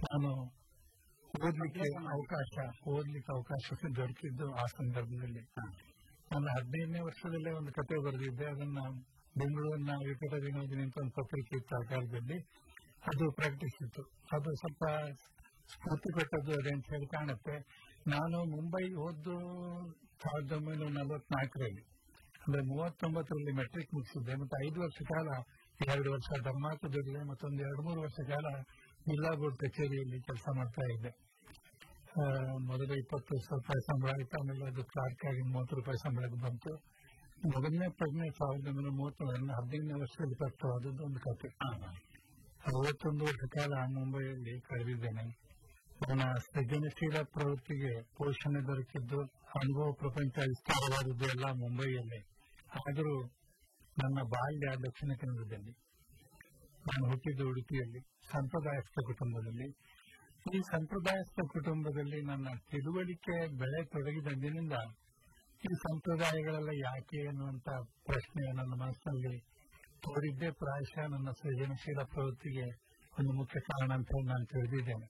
ನಾನು ಓದ್ಲಿಕ್ಕೆ ಅವಕಾಶ ಓದ್ಲಿಕ್ಕೆ ಅವಕಾಶ ದೊರಕಿದ್ದು ಆ ಸಂದರ್ಭದಲ್ಲಿ ನನ್ನ ಹದಿನೈದನೇ ವರ್ಷದಲ್ಲೇ ಒಂದು ಕತೆ ಬರೆದಿದ್ದೆ ಅದನ್ನ ಬೆಂಗಳೂರಿನ ವಿಕಟ ವಿನೋದಿನಿ ಅಂತ ಒಂದು ಪತ್ರಿಕೆ ಇತ್ತು ಆ ಕಾಲದಲ್ಲಿ ಅದು ಪ್ರಾಕ್ಟೀಸ್ ಇತ್ತು ಅದು ಸ್ವಲ್ಪ ಸ್ಫೂರ್ತಿ ಕೊಟ್ಟದ್ದು ಅದೇ ಅಂತ ಹೇಳಿ ಕಾಣುತ್ತೆ ನಾನು ಮುಂಬೈ ಓದ್ದು ಸಾವಿರದ ಒಂಬೈನೂರ ನಲವತ್ನಾಲ್ಕರಲ್ಲಿ ಅಂದ್ರೆ ಮೂವತ್ತೊಂಬತ್ತರಲ್ಲಿ ಮೆಟ್ರಿಕ್ ಮುಗಿಸಿದ್ದೆ ಮತ್ತೆ ಐದು ವರ್ಷ ಕಾಲ ಎರಡು ವರ್ಷ ಧರ್ಮಾರ್ಥ ದುಡಿದೆ ಮತ್ತೊಂದು ಎರಡು ಮೂರು ವರ್ಷ ಕಾಲ ಜಿಲ್ಲಾ ಬೋರ್ಡ್ ಕಚೇರಿಯಲ್ಲಿ ಕೆಲಸ ಮಾಡ್ತಾ ಇದ್ದೆ ಆ, ಮೊದಲು ಇಪ್ಪತ್ತು ರೂಪಾಯಿ ಸಂಬಳ ಆಯ್ತು ಆಮೇಲೆ ಅದು ಕ್ಲಾರ್ಕ್ ಆಗಿ ಮೂವತ್ತು ರೂಪಾಯಿ ಸಂಬಳಕ್ಕೆ ಬಂತು ಮೊದಲನೇ ಪ್ರಜ್ಞೆ ಸಾವಿರದ ಒಂಬೈನೂರ ಮೂವತ್ತೊಂದರಲ್ಲಿ ಹದಿನೈದನೇ ವರ್ಷದಲ್ಲಿ ಪ್ರಾಪ್ತವಾದದ್ದು ಒಂದು ಕತೆ ಅರವತ್ತೊಂದು ವರ್ಷ ಕಾಲ ಮುಂಬೈಯಲ್ಲಿ ಕಳೆದಿದ್ದೇನೆ ನನ್ನ ಸೃಜನಶೀಲ ಪ್ರವೃತ್ತಿಗೆ ಪೋಷಣೆ ದೊರಕಿದ್ದು ಅನುಭವ ಪ್ರಪಂಚ ವಿಸ್ತಾರವಾದದ್ದು ಎಲ್ಲ ಮುಂಬೈಯಲ್ಲಿ ಆದರೂ ನನ್ನ ಬಾಲ್ಯ ದಕ್ಷಿಣ ಕನ್ನಡದಲ್ಲಿ ನಾನು ಹುಟ್ಟಿದ್ದು ಉಡುಪಿಯಲ್ಲಿ ಸಂಪ್ರದಾಯಸ್ಥ ಕುಟುಂಬದಲ್ಲಿ ಈ ಸಂಪ್ರದಾಯಸ್ಥ ಕುಟುಂಬದಲ್ಲಿ ನನ್ನ ತಿಳುವಳಿಕೆ ಬೆಳೆ ತೊಡಗಿದಂದಿನಿಂದ ಈ ಸಂಪ್ರದಾಯಗಳೆಲ್ಲ ಯಾಕೆ ಅನ್ನುವಂತ ಪ್ರಶ್ನೆ ನನ್ನ ಮನಸ್ಸಿನಲ್ಲಿ ತೋರಿದ್ದೇ ಪ್ರಾಯಶಃ ನನ್ನ ಸೃಜನಶೀಲ ಪ್ರವೃತ್ತಿಗೆ ಒಂದು ಮುಖ್ಯ ಕಾರಣ ಅಂತ ಹೇಳಿ ನಾನು ತಿಳಿದಿದ್ದೇನೆ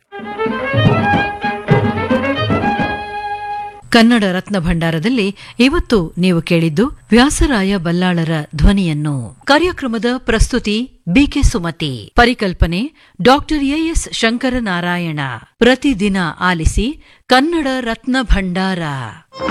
ಕನ್ನಡ ರತ್ನ ಭಂಡಾರದಲ್ಲಿ ಇವತ್ತು ನೀವು ಕೇಳಿದ್ದು ವ್ಯಾಸರಾಯ ಬಲ್ಲಾಳರ ಧ್ವನಿಯನ್ನು ಕಾರ್ಯಕ್ರಮದ ಪ್ರಸ್ತುತಿ ಬಿಕೆ ಸುಮತಿ ಪರಿಕಲ್ಪನೆ ಡಾಕ್ಟರ್ ಎಎಸ್ ಶಂಕರನಾರಾಯಣ ಪ್ರತಿದಿನ ಆಲಿಸಿ ಕನ್ನಡ ರತ್ನ ಭಂಡಾರ